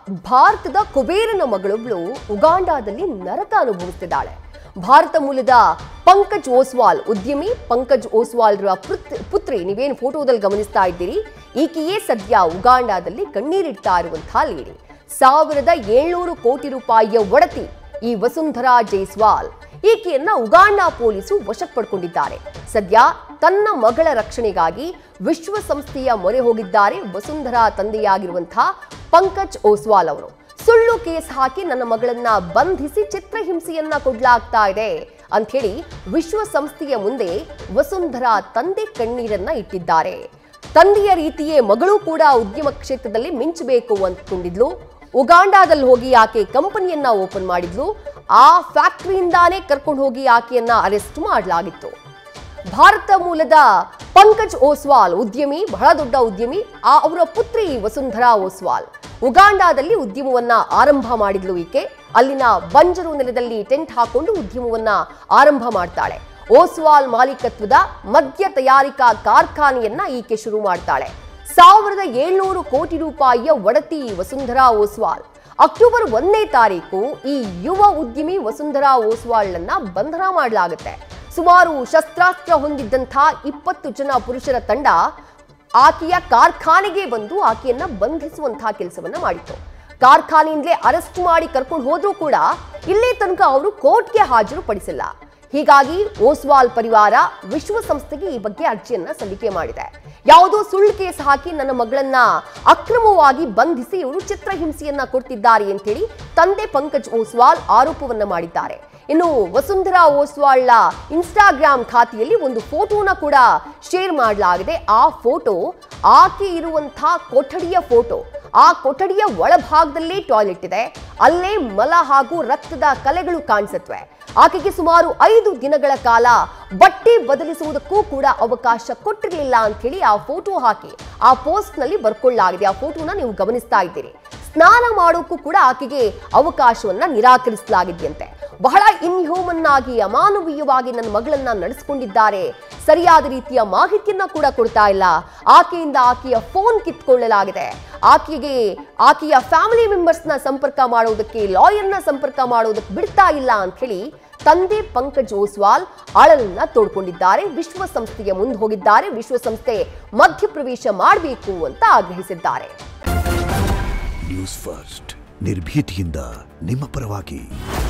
ಭಾರತದ ಕುಬೇರನ ಮಗಳೊಬ್ಳು ಉಗಾಂಡಾದಲ್ಲಿ ನರಕ ಅನುಭವಿಸ್ತಿದ್ದಾಳೆ ಭಾರತ ಮೂಲದ ಪಂಕಜ್ ಓಸ್ವಾಲ್ ಉದ್ಯಮಿ ಪಂಕಜ್ ಓಸ್ವಾಲ್ರ ಪುತ್- ಪುತ್ರಿ ನೀವೇನು ಫೋಟೋದಲ್ಲಿ ಗಮನಿಸ್ತಾ ಇದ್ದೀರಿ ಈಕೆಯೇ ಸದ್ಯ ಉಗಾಂಡಾದಲ್ಲಿ ಕಣ್ಣೀರಿಡ್ತಾ ಇರುವಂತಹ ಲೇಡಿ ಸಾವಿರದ ಏಳ್ನೂರು ಕೋಟಿ ರೂಪಾಯಿಯ ಒಡತಿ ಈ ವಸುಂಧರಾ ಜೈಸ್ವಾಲ್ ಈಕೆಯನ್ನ ಉಗಾಂಡ ಪೊಲೀಸು ವಶಕ್ಕೆ ಪಡ್ಕೊಂಡಿದ್ದಾರೆ ಸದ್ಯ ತನ್ನ ಮಗಳ ರಕ್ಷಣೆಗಾಗಿ ವಿಶ್ವಸಂಸ್ಥೆಯ ಮೊರೆ ಹೋಗಿದ್ದಾರೆ ವಸುಂಧರಾ ತಂದೆಯಾಗಿರುವಂತಹ ಪಂಕಜ್ ಓಸ್ವಾಲ್ ಅವರು ಸುಳ್ಳು ಕೇಸ್ ಹಾಕಿ ನನ್ನ ಮಗಳನ್ನ ಬಂಧಿಸಿ ಚಿತ್ರಹಿಂಸೆಯನ್ನ ಕೊಡ್ಲಾಗ್ತಾ ಇದೆ ಅಂಥೇಳಿ ವಿಶ್ವಸಂಸ್ಥೆಯ ಮುಂದೆ ವಸುಂಧರಾ ತಂದೆ ಕಣ್ಣೀರನ್ನ ಇಟ್ಟಿದ್ದಾರೆ ತಂದೆಯ ರೀತಿಯೇ ಮಗಳು ಕೂಡ ಉದ್ಯಮ ಕ್ಷೇತ್ರದಲ್ಲಿ ಮಿಂಚಬೇಕು ಅಂದ್ಕೊಂಡಿದ್ಲು ಉಗಾಂಡಾದಲ್ಲಿ ಹೋಗಿ ಆಕೆ ಕಂಪನಿಯನ್ನ ಓಪನ್ ಮಾಡಿದ್ಲು ಆ ಫ್ಯಾಕ್ಟರಿಯಿಂದಾನೇ ಕರ್ಕೊಂಡು ಹೋಗಿ ಆಕೆಯನ್ನ ಅರೆಸ್ಟ್ ಮಾಡಲಾಗಿತ್ತು ಭಾರತ ಮೂಲದ ಪಂಕಜ್ ಓಸ್ವಾಲ್ ಉದ್ಯಮಿ ಬಹಳ ದೊಡ್ಡ ಉದ್ಯಮಿ ಆ ಅವರ ಪುತ್ರಿ ವಸುಂಧರಾ ಓಸ್ವಾಲ್ ಉಗಾಂಡಾದಲ್ಲಿ ಉದ್ಯಮವನ್ನ ಆರಂಭ ಮಾಡಿದ್ಲು ಈಕೆ ಅಲ್ಲಿನ ಬಂಜರು ನೆಲದಲ್ಲಿ ಟೆಂಟ್ ಹಾಕೊಂಡು ಉದ್ಯಮವನ್ನ ಆರಂಭ ಮಾಡ್ತಾಳೆ ಓಸ್ವಾಲ್ ಮಾಲೀಕತ್ವದ ಮದ್ಯ ತಯಾರಿಕಾ ಕಾರ್ಖಾನೆಯನ್ನ ಈಕೆ ಶುರು ಮಾಡ್ತಾಳೆ ಸಾವಿರದ ಏಳ್ನೂರು ಕೋಟಿ ರೂಪಾಯಿಯ ಒಡತಿ ವಸುಂಧರಾ ಓಸ್ವಾಲ್ ಅಕ್ಟೋಬರ್ ಒಂದನೇ ತಾರೀಕು ಈ ಯುವ ಉದ್ಯಮಿ ವಸುಂಧರಾ ಓಸ್ವಾಳ್ನ ಬಂಧನ ಮಾಡಲಾಗುತ್ತೆ ಸುಮಾರು ಶಸ್ತ್ರಾಸ್ತ್ರ ಹೊಂದಿದ್ದಂಥ ಇಪ್ಪತ್ತು ಜನ ಪುರುಷರ ತಂಡ ಆಕೆಯ ಕಾರ್ಖಾನೆಗೆ ಬಂದು ಆಕೆಯನ್ನ ಬಂಧಿಸುವಂತಹ ಕೆಲಸವನ್ನ ಮಾಡಿತ್ತು ಕಾರ್ಖಾನೆಯಿಂದಲೇ ಅರೆಸ್ಟ್ ಮಾಡಿ ಕರ್ಕೊಂಡು ಹೋದ್ರೂ ಕೂಡ ಇಲ್ಲೇ ತನಕ ಅವರು ಕೋರ್ಟ್ಗೆ ಹಾಜರು ಪಡಿಸಿಲ್ಲ ಹೀಗಾಗಿ ಓಸ್ವಾಲ್ ಪರಿವಾರ ವಿಶ್ವಸಂಸ್ಥೆಗೆ ಈ ಬಗ್ಗೆ ಅರ್ಜಿಯನ್ನ ಸಲ್ಲಿಕೆ ಮಾಡಿದೆ ಯಾವುದೋ ಸುಳ್ಳು ಕೇಸ್ ಹಾಕಿ ನನ್ನ ಮಗಳನ್ನ ಅಕ್ರಮವಾಗಿ ಬಂಧಿಸಿ ಇವರು ಚಿತ್ರಹಿಂಸೆಯನ್ನ ಕೊಡ್ತಿದ್ದಾರೆ ಅಂತೇಳಿ ತಂದೆ ಪಂಕಜ್ ಓಸ್ವಾಲ್ ಆರೋಪವನ್ನ ಮಾಡಿದ್ದಾರೆ ಇನ್ನು ವಸುಂಧರಾ ಓಸ್ವಾಳ್ನ ಇನ್ಸ್ಟಾಗ್ರಾಮ್ ಖಾತೆಯಲ್ಲಿ ಒಂದು ಫೋಟೋನ ಕೂಡ ಶೇರ್ ಮಾಡಲಾಗಿದೆ ಆ ಫೋಟೋ ಆಕೆ ಇರುವಂತಹ ಕೊಠಡಿಯ ಫೋಟೋ ಆ ಕೊಠಡಿಯ ಒಳಭಾಗದಲ್ಲೇ ಟಾಯ್ಲೆಟ್ ಇದೆ ಅಲ್ಲೇ ಮಲ ಹಾಗೂ ರಕ್ತದ ಕಲೆಗಳು ಕಾಣಿಸುತ್ತವೆ ಆಕೆಗೆ ಸುಮಾರು ಐದು ದಿನಗಳ ಕಾಲ ಬಟ್ಟೆ ಬದಲಿಸುವುದಕ್ಕೂ ಕೂಡ ಅವಕಾಶ ಕೊಟ್ಟಿರಲಿಲ್ಲ ಅಂತ ಹೇಳಿ ಆ ಫೋಟೋ ಹಾಕಿ ಆ ಪೋಸ್ಟ್ ನಲ್ಲಿ ಬರ್ಕೊಳ್ಳಲಾಗಿದೆ ಆ ಫೋಟೋನ ನೀವು ಗಮನಿಸ್ತಾ ಇದ್ದೀರಿ ಸ್ನಾನ ಮಾಡೋಕ್ಕೂ ಕೂಡ ಆಕೆಗೆ ಅವಕಾಶವನ್ನ ನಿರಾಕರಿಸಲಾಗಿದೆಯಂತೆ ಬಹಳ ಇನ್ಹ್ಯೂಮನ್ ಆಗಿ ಅಮಾನವೀಯವಾಗಿ ನನ್ನ ಮಗಳನ್ನ ನಡೆಸಿಕೊಂಡಿದ್ದಾರೆ ಸರಿಯಾದ ರೀತಿಯ ಮಾಹಿತಿಯನ್ನ ಕೂಡ ಕೊಡ್ತಾ ಇಲ್ಲ ಆಕೆಯಿಂದ ಆಕೆಯ ಫೋನ್ ಕಿತ್ಕೊಳ್ಳಲಾಗಿದೆ ಆಕೆಗೆ ಆಕೆಯ ಫ್ಯಾಮಿಲಿ ಮೆಂಬರ್ಸ್ನ ಸಂಪರ್ಕ ಮಾಡೋದಕ್ಕೆ ಲಾಯರ್ನ ಸಂಪರ್ಕ ಮಾಡೋದಕ್ಕೆ ಬಿಡ್ತಾ ಇಲ್ಲ ಅಂತ ಹೇಳಿ ತಂದೆ ಪಂಕಜ್ ಓಸ್ವಾಲ್ ಅಳಲನ್ನ ತೋಡ್ಕೊಂಡಿದ್ದಾರೆ ವಿಶ್ವಸಂಸ್ಥೆಯ ಮುಂದೆ ಹೋಗಿದ್ದಾರೆ ವಿಶ್ವಸಂಸ್ಥೆ ಮಧ್ಯಪ್ರವೇಶ ಮಾಡಬೇಕು ಅಂತ ಆಗ್ರಹಿಸಿದ್ದಾರೆ ನ್ಯೂಸ್ ಫಸ್ಟ್ ನಿರ್ಭೀತಿಯಿಂದ ನಿಮ್ಮ ಪರವಾಗಿ